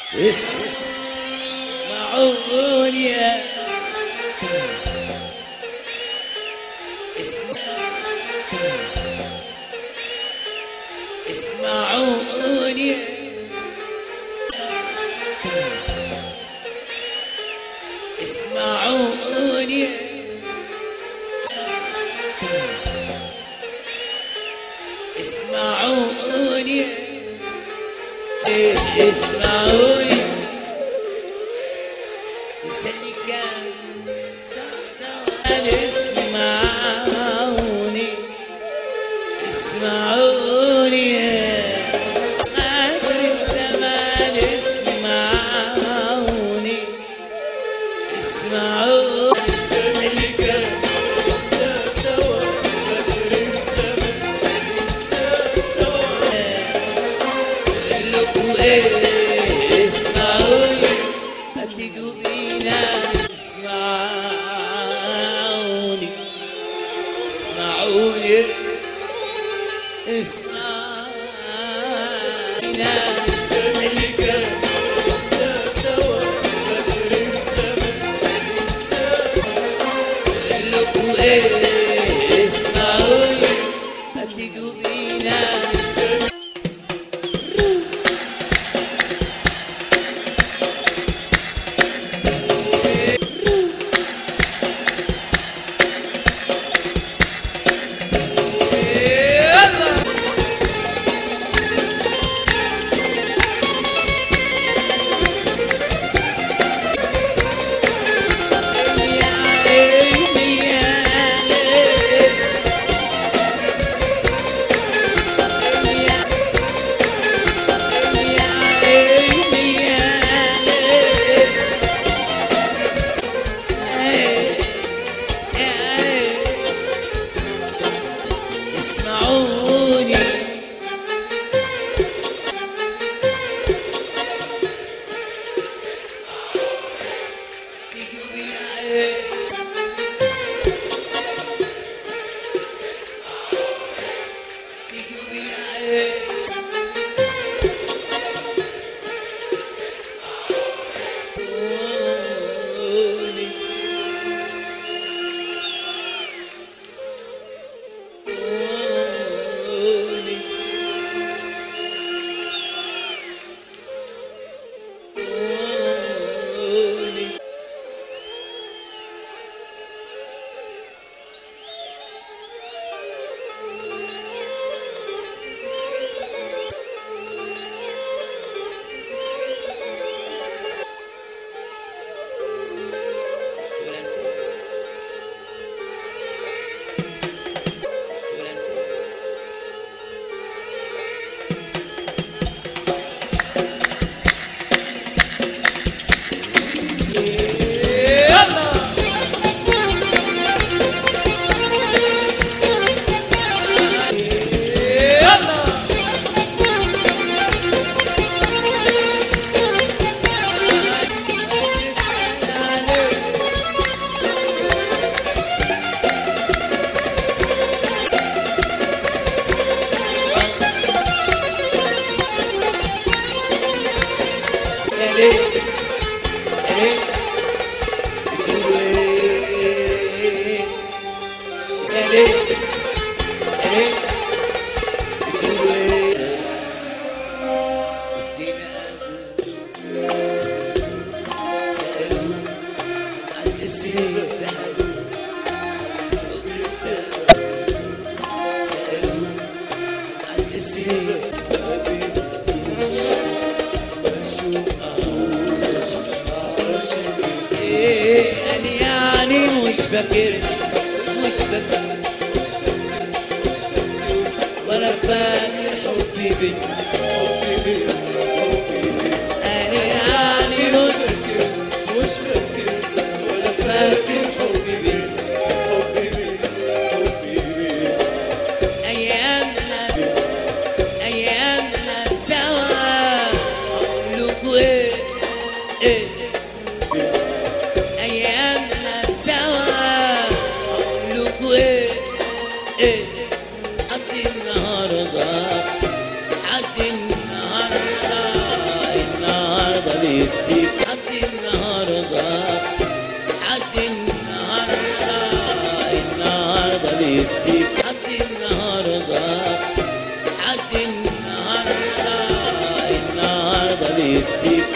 اسمعون يا اسمعون يا اسمعون يا اسمعوني اسمعوني استني كان اسمعوني اسمعوني قدر الزمان اسمعوني اسمعوني استني كان سوا قدر الزمان لكم ايه اسمعوني هتيجوا بينا اسمعوني اسمعوني اسمعوني سلك سوا قدر الزمن لكم ايه اسمعوني هتيجوا بينا اسمعوني إيه قال يعني مش فاكر مش فاكر ولا فاكر حبي بيك قال يعني مش فاكر مش فاكر ولا فاكر حبي بيك أيامنا أيامنا سوا أقولك إيه إيه أيامنا سوا أقولك إيه إيه حد النهاردة حد النهاردة النهاردة بيفتيك حد النهارده حد النهارده النهارده بيفتيك حد النهارده حد النهارده